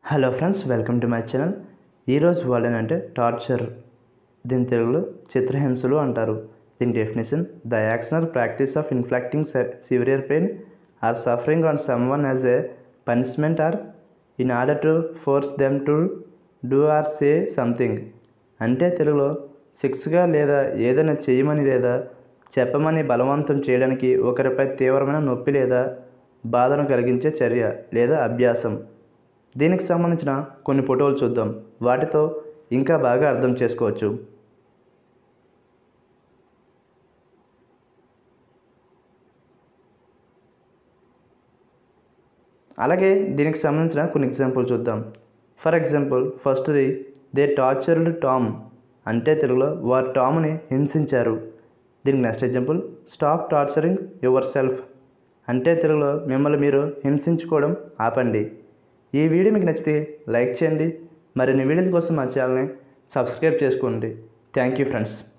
hello friends welcome to my channel ఈరోజు word అంటే torture దీని తెలుగులో చిత్రహింసలు అంటారు దీని definition the action or practice of inflicting severe pain or suffering on someone as a punishment or in order to force them to do or say something అంటే తెలుగులో శిక్షగా లేదా ఏదైనా చేయమని లేదా చెప్పమని బలవంతం చేయడానికి ఒకరిపై తీవ్రమైన నొప్పి లేదా బాధను కలిగించే చర్య లేదా అభ్యాసం దీనికి సంబంధించిన కొన్ని ఫోటోలు చూద్దాం వాటితో ఇంకా బాగా అర్థం చేసుకోవచ్చు అలాగే దీనికి సంబంధించిన కొన్ని ఎగ్జాంపుల్ చూద్దాం ఫర్ ఎగ్జాంపుల్ ఫస్ట్ది దే టార్చర్డ్ టామ్ అంటే తెలుగులో వారు టామ్ని హింసించారు దీనికి next example stop torturing yourself అంటే తెలుగులో మిమ్మల్ని మీరు హింసించుకోవడం ఆపండి ఈ వీడియో మీకు నచ్చితే లైక్ చేయండి మరిన్ని వీడియోల కోసం మా ఛానల్ని సబ్స్క్రైబ్ చేసుకోండి థ్యాంక్ యూ ఫ్రెండ్స్